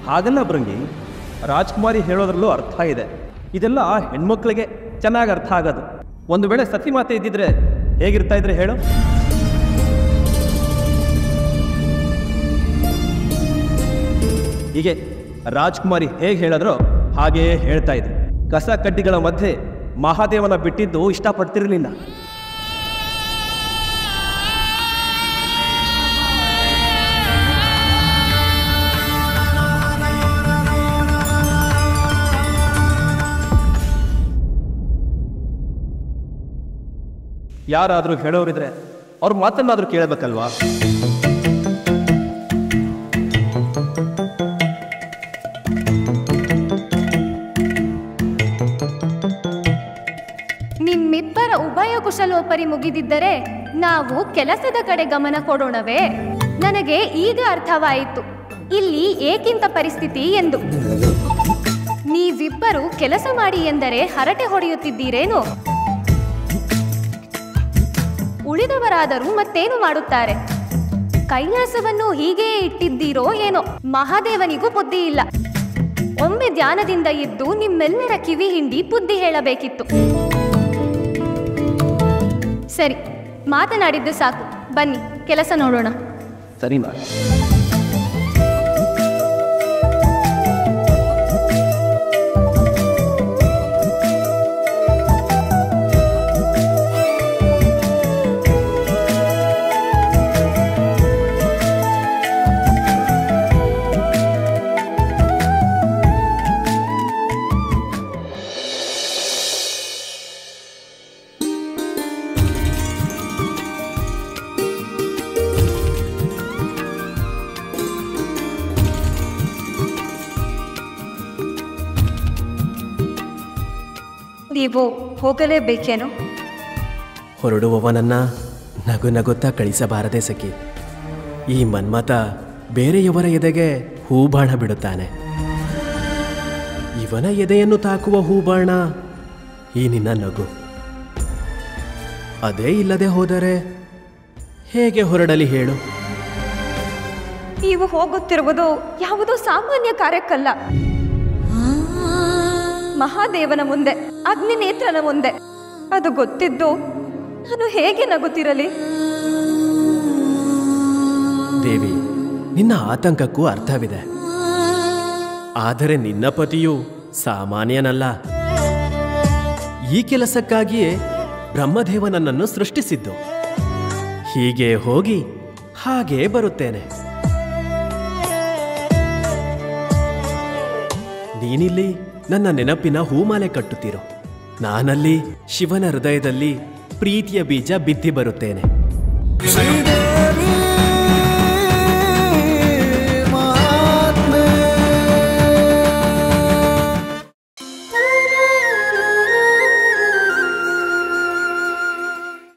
ಹಾಗಲ್ಲ ಭೃಂಗಿ ರಾಜ್ಕುಮಾರಿ ಹೇಳೋದ್ರಲ್ಲೂ ಅರ್ಥ ಇದೆ ಇದೆಲ್ಲ ಹೆಣ್ಮಕ್ಳಿಗೆ ಚೆನ್ನಾಗಿ ಅರ್ಥ ಆಗೋದು ಒಂದು ವೇಳೆ ಸತಿ ಮಾತೆ ಇದ್ದಿದ್ರೆ ಹೇಗಿರ್ತಾ ಇದ್ರೆ ಹೇಳು ಹೀಗೆ ರಾಜ್ಕುಮಾರಿ ಹೇಗೆ ಹೇಳಿದ್ರೋ ಹಾಗೆಯೇ ಹೇಳ್ತಾ ಇದ್ರು ಕಸ ಕಡ್ಡಿಗಳ ಮಧ್ಯೆ ಮಹಾದೇವನ ಬಿಟ್ಟಿದ್ದು ಇಷ್ಟಪಡ್ತಿರ್ಲಿಲ್ಲ ಯಾರಾದರೂ ಹೇಳೋರಿದ್ರೆ ಅವ್ರ ಮಾತನ್ನಾದ್ರೂ ಕೇಳಬೇಕಲ್ವಾ ನಿಮ್ಮಿಬ್ಬರ ಉಭಯ ಕುಶಲೋಪರಿ ಮುಗಿದಿದ್ದರೆ ನಾವು ಕೆಲಸದ ಕಡೆ ಗಮನ ಕೊಡೋಣವೇ ನನಗೆ ಈಗ ಅರ್ಥವಾಯಿತು ಇಲ್ಲಿ ಏಕಿಂತ ಪರಿಸ್ಥಿತಿ ಎಂದು ನೀವಿಬ್ಬರು ಕೆಲಸ ಮಾಡಿ ಎಂದರೆ ಹರಟೆ ಹೊಡೆಯುತ್ತಿದ್ದೀರೇನು ಉಳಿದವರಾದರೂ ಮತ್ತೇನು ಮಾಡುತ್ತಾರೆ ಕೈಲಾಸವನ್ನು ಹೀಗೆ ಇಟ್ಟಿದ್ದೀರೋ ಏನೋ ಮಹಾದೇವನಿಗೂ ಬುದ್ಧಿ ಇಲ್ಲ ಒಮ್ಮೆ ಧ್ಯಾನದಿಂದ ಇದ್ದು ನಿಮ್ಮೆಲ್ಲರ ಕಿವಿ ಹಿಂಡಿ ಬುದ್ಧಿ ಹೇಳಬೇಕಿತ್ತು ಸರಿ ಮಾತನಾಡಿದ್ದು ಸಾಕು ಬನ್ನಿ ಕೆಲಸ ನೋಡೋಣ ಸರಿ ಮಾಡಿ ನೀವು ಹೋಗಲೇಬೇಕೇನೋ ಹೊರಡುವವನನ್ನ ನಗು ನಗುತ್ತಾ ಕಳಿಸಬಾರದೆ ಸಖಿ ಈ ಮನ್ಮಥ ಬೇರೆಯವರ ಎದೆಗೆ ಹೂಬಾಣ ಬಿಡುತ್ತಾನೆ ಇವನ ಎದೆಯನ್ನು ತಾಕುವ ಹೂಬಾಣ ಈ ನಿನ್ನ ನಗು ಅದೇ ಇಲ್ಲದೆ ಹೋದರೆ ಹೇಗೆ ಹೊರಡಲಿ ಹೇಳು ನೀವು ಹೋಗುತ್ತಿರುವುದು ಯಾವುದೋ ಸಾಮಾನ್ಯ ಕಾರ್ಯಕ್ಕಲ್ಲ ಮಹಾದೇವನ ಮುಂದೆ ಅಗ್ನಿನೇತ್ರನ ಮುಂದೆ ಅದು ಗೊತ್ತಿದ್ದು ನಾನು ಹೇಗೆ ನಗುತ್ತಿರಲಿ ದೇವಿ ನಿನ್ನ ಆತಂಕಕ್ಕೂ ಅರ್ಥವಿದೆ ಆದರೆ ನಿನ್ನ ಪತಿಯು ಸಾಮಾನ್ಯನಲ್ಲ ಈ ಕೆಲಸಕ್ಕಾಗಿಯೇ ಬ್ರಹ್ಮದೇವ ನನ್ನನ್ನು ಸೃಷ್ಟಿಸಿದ್ದು ಹೀಗೆ ಹೋಗಿ ಹಾಗೇ ಬರುತ್ತೇನೆ ನೀನಿಲ್ಲಿ ನನ್ನ ನೆನಪಿನ ಹೂಮಾಲೆ ಕಟ್ಟುತ್ತಿರು ನಾನಲ್ಲಿ ಶಿವನ ಹೃದಯದಲ್ಲಿ ಪ್ರೀತಿಯ ಬೀಜ ಬಿತ್ತಿ ಬರುತ್ತೇನೆ ಶ್ರೀದೇವಿ